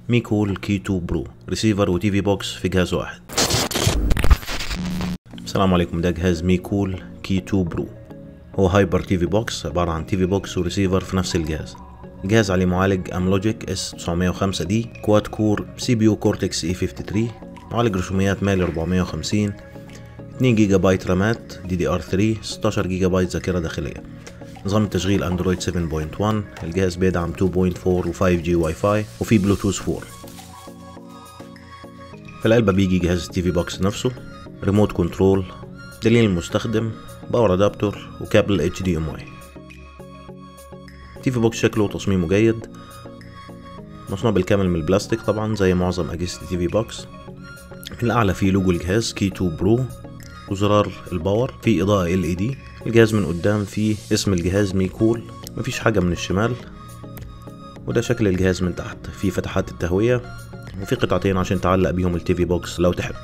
ميكول كي 2 برو ريسيفر وتي في بوكس في جهاز واحد السلام عليكم ده جهاز ميكول كي 2 برو هو هايبر تي في بوكس عبارة عن تي في بوكس وريسيفر في نفس الجهاز الجهاز عليه معالج املوجيك اس 905 دي كواد كور سي بي يو كورتكس اي 53 معالج رسوميات مالي 450 2 جيجا بايت رامات دي دي ار 3 16 جيجا بايت ذاكرة داخلية نظام التشغيل اندرويد 7.1 الجهاز بيدعم 2.4 و 5G واي فاي وفي بلوتوث 4 في العلبة بيجي جهاز التي في بوكس نفسه ريموت كنترول دليل المستخدم باور ادابتور وكابل اتش دي ام اي تي في بوكس شكله وتصميمه جيد مصنوع بالكامل من البلاستيك طبعا زي معظم اجهزة التي في بوكس في الاعلى فيه لوجو الجهاز كي 2 برو وزرار الباور في اضاءة ال اي دي الجهاز من قدام فيه اسم الجهاز ميكول مفيش حاجة من الشمال وده شكل الجهاز من تحت فيه فتحات التهوية وفي قطعتين عشان تعلق بيهم التي في بوكس لو تحب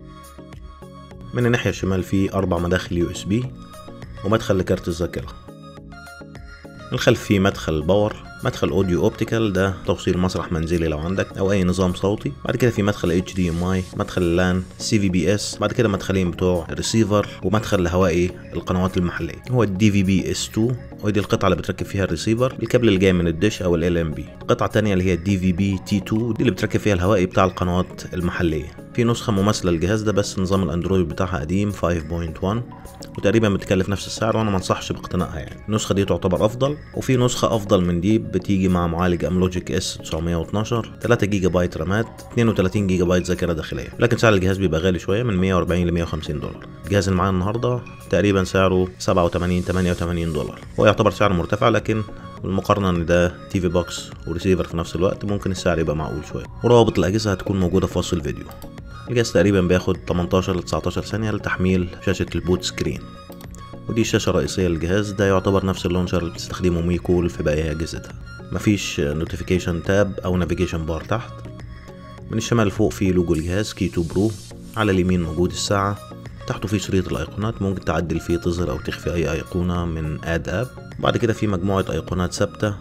من الناحية الشمال فيه أربع مداخل يو اس بي ومدخل لكارت الذاكرة الخلف فيه مدخل باور مدخل اوديو اوبتيكال ده توصيل مسرح منزلي لو عندك او اي نظام صوتي بعد كده في مدخل اتش دي ام اي مدخل اللان سي في بي اس بعد كده مدخلين بتوع الريسيفر ومدخل لهوائي القنوات المحليه هو الدي في بي اس 2 ودي القطعه اللي بتركب فيها الريسيفر الكابل اللي جاي من الدش او ال ام بي قطعه تانية اللي هي الدي في بي تي 2 دي اللي بتركب فيها الهوائي بتاع القنوات المحليه في نسخه مماثله للجهاز ده بس نظام الاندرويد بتاعها قديم 5.1 وتقريبا بتكلف نفس السعر وانا ما انصحش باقتنائها يعني النسخه دي تعتبر افضل وفي نسخه افضل من دي بتيجي مع معالج املوجيك اس 912 3 جيجا بايت رامات 32 جيجا بايت ذاكره داخليه لكن سعر الجهاز بيبقى غالي شويه من 140 ل 150 دولار الجهاز اللي معانا النهارده تقريبا سعره 87 88 دولار هو يعتبر سعر مرتفع لكن بالمقارنة ان ده تي في بوكس وريسيفر في نفس الوقت ممكن السعر يبقى معقول شوية وروابط الأجهزة هتكون موجودة في وصف الفيديو الجهاز تقريبا بياخد 18 ل 19 ثانية لتحميل شاشة البوت سكرين ودي الشاشة الرئيسية للجهاز ده يعتبر نفس اللونشر اللي بتستخدمه ميكول في باقي أجهزتها مفيش نوتيفيكيشن تاب أو نافيجيشن بار تحت من الشمال فوق في لوجو الجهاز كي 2 برو على اليمين موجود الساعة تحته في شريط الأيقونات ممكن تعدل فيه تظهر أو تخفي أي أيقونة من آد أب بعد كده في مجموعة أيقونات ثابتة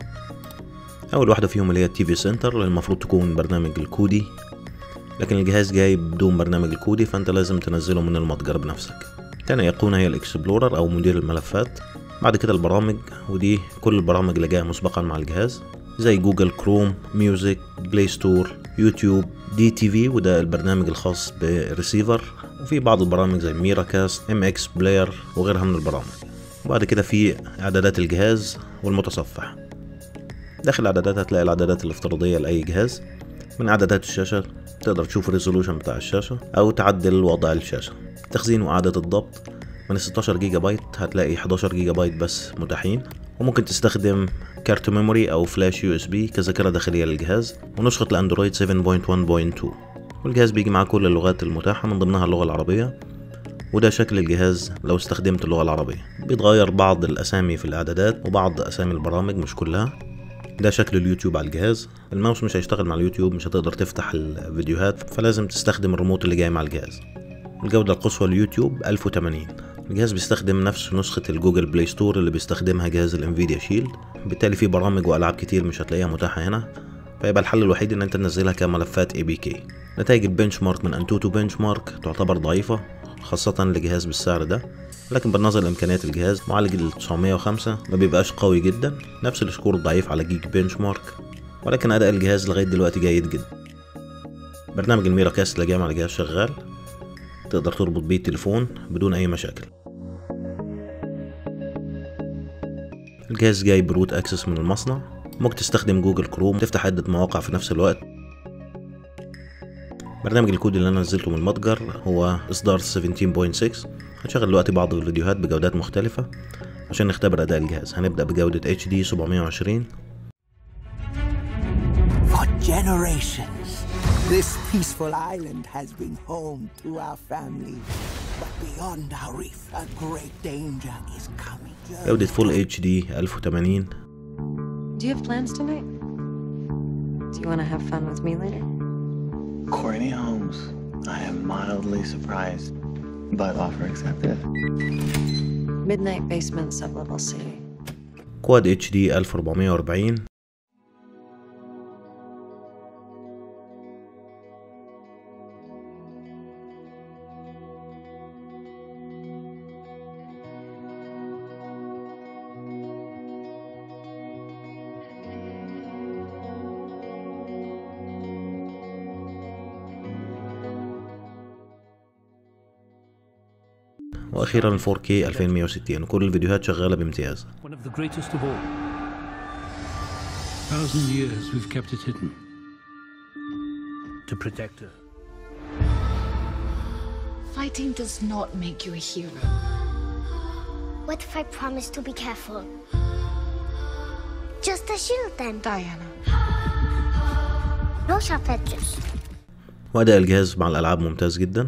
أول واحدة فيهم اللي هي التي في سنتر اللي المفروض تكون برنامج الكودي لكن الجهاز جاي بدون برنامج الكودي فأنت لازم تنزله من المتجر بنفسك تاني أيقونة هي الإكسبلورر أو مدير الملفات بعد كده البرامج ودي كل البرامج اللي جاية مسبقا مع الجهاز زي جوجل كروم ميوزك بلاي ستور يوتيوب دي تي في وده البرنامج الخاص بالريسيفر وفي بعض البرامج زي ميرا كاست ام اكس بلاير وغيرها من البرامج وبعد كده في اعدادات الجهاز والمتصفح داخل الاعدادات هتلاقي الاعدادات الافتراضيه لاي جهاز من اعدادات الشاشه تقدر تشوف الريزولوشن بتاع الشاشه او تعدل وضع الشاشه تخزين واعاده الضبط من 16 جيجا بايت هتلاقي 11 جيجا بايت بس متاحين وممكن تستخدم كارت ميموري او فلاش يو اس بي كذاكره داخليه للجهاز ونسخه الاندرويد 7.1.2 والجهاز بيجي مع كل اللغات المتاحه من ضمنها اللغه العربيه وده شكل الجهاز لو استخدمت اللغه العربيه بيتغير بعض الاسامي في الاعدادات وبعض اسامي البرامج مش كلها ده شكل اليوتيوب على الجهاز الماوس مش هيشتغل مع اليوتيوب مش هتقدر تفتح الفيديوهات فلازم تستخدم الريموت اللي جاي مع الجهاز الجودة القصوى لليوتيوب 1080 الجهاز بيستخدم نفس نسخة الجوجل بلاي ستور اللي بيستخدمها جهاز الانفيديا شيلد بالتالي في برامج والعاب كتير مش هتلاقيها متاحة هنا فيبقى الحل الوحيد ان انت تنزلها كملفات اي بي كي نتائج البنش مارك من انتوتو بنش مارك تعتبر ضعيفة خاصة لجهاز بالسعر ده لكن بالنظر لامكانيات الجهاز معالج ال 905 ما بيبقاش قوي جدا نفس السكور الضعيف على جيج بنش مارك ولكن اداء الجهاز لغايه دلوقتي جيد جدا برنامج الميرا كاست اللي جاي مع الجهاز شغال تقدر تربط بيه التليفون بدون اي مشاكل الجهاز جاي بروت اكسس من المصنع ممكن تستخدم جوجل كروم تفتح عدة مواقع في نفس الوقت برنامج الكود اللي انا نزلته من المتجر هو اصدار 17.6 هنشغل دلوقتي بعض الفيديوهات بجودات مختلفة عشان نختبر اداء الجهاز هنبدأ بجودة HD 720 For generations, this peaceful island has been home to our family. But beyond our reef, a great danger is coming. جودة فول HD 1080 Do you have plans tonight? Do you want to have fun with me later? Courtney Holmes, I am mildly surprised, but offer accepted. Midnight basement, sublevel C. كواد HD 1440 واخيرا 4K 2160 وكل الفيديوهات شغاله بامتياز One of the greatest of all. Thousand years we've kept it hidden. To protect her. Fighting does not make you a hero. What if I promise to be careful? Just a shield then. Diana. No sharp edges. واداء الجهاز مع الالعاب ممتاز جدا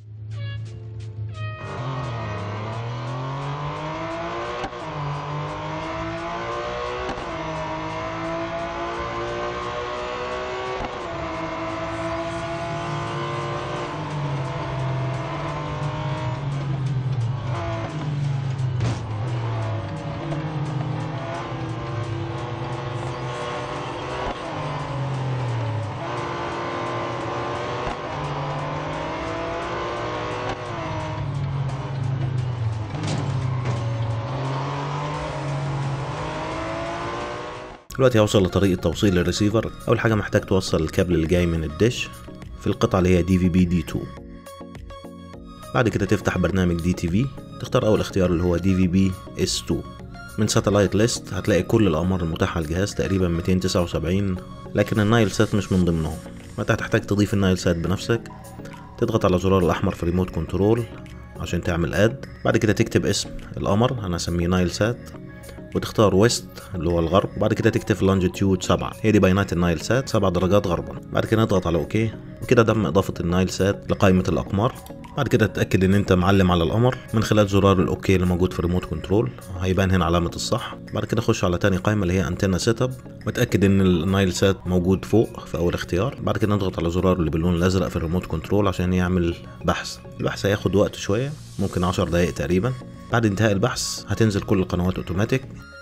دلوقتي هوصل لطريقة توصيل الريسيفر أول حاجة محتاج توصل الكابل اللي جاي من الدش في القطعة اللي هي دي في بي دي 2 بعد كده تفتح برنامج دي تي في تختار أول اختيار اللي هو دي في بي اس 2 من ساتلايت ليست هتلاقي كل الأقمار المتاحة على الجهاز تقريبا 279 لكن النايل سات مش من ضمنهم فأنت هتحتاج تضيف النايل سات بنفسك تضغط على الزرار الأحمر في ريموت كنترول عشان تعمل اد بعد كده تكتب اسم القمر أنا أسميه نايل سات وتختار ويست اللي هو الغرب وبعد كده تكتب لونجيتيود 7 هي دي بيانات النايل سات 7 درجات غربا بعد كده نضغط على اوكي وكده تم اضافه النايل سات لقائمه الاقمار بعد كده تتاكد ان انت معلم على القمر من خلال زرار الاوكي اللي موجود في الريموت كنترول هيبان هنا علامه الصح بعد كده خش على تاني قائمه اللي هي انتنا سيت اب وتاكد ان النايل سات موجود فوق في اول اختيار بعد كده نضغط على زرار اللي باللون الازرق في الريموت كنترول عشان يعمل بحث البحث هياخد وقت شويه ممكن 10 دقائق تقريبا بعد انتهاء البحث هتنزل كل القنوات اوتوماتيك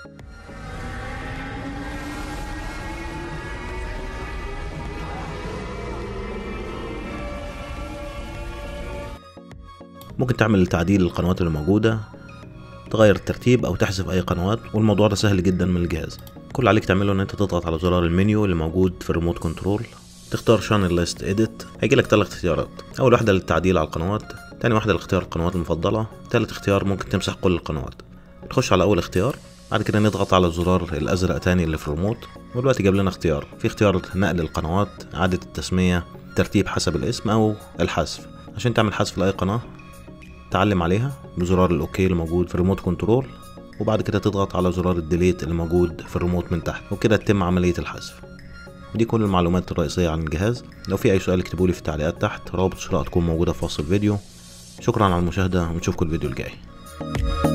ممكن تعمل تعديل للقنوات اللي موجودة تغير الترتيب أو تحذف أي قنوات والموضوع ده سهل جدا من الجهاز كل اللي عليك تعمله إن أنت تضغط على زرار المنيو اللي موجود في الريموت كنترول تختار شانل ليست اديت هيجيلك تلات اختيارات أول واحدة للتعديل على القنوات تاني واحدة لاختيار القنوات المفضلة تالت اختيار ممكن تمسح كل القنوات تخش على أول اختيار بعد كده نضغط على الزرار الأزرق تاني اللي في الريموت ودلوقتي جاب لنا اختيار في اختيار نقل القنوات إعادة التسمية ترتيب حسب الاسم أو الحذف عشان تعمل حذف لأي قناة تعلم عليها بزرار الاوكي اللي موجود في الريموت كنترول وبعد كده تضغط على زرار الديليت اللي موجود في الريموت من تحت وكده تتم عملية الحذف ودي كل المعلومات الرئيسية عن الجهاز لو في أي سؤال اكتبولي في التعليقات تحت روابط الشراء تكون موجودة في وصف الفيديو شكرا على المشاهدة ونشوفكم الفيديو الجاي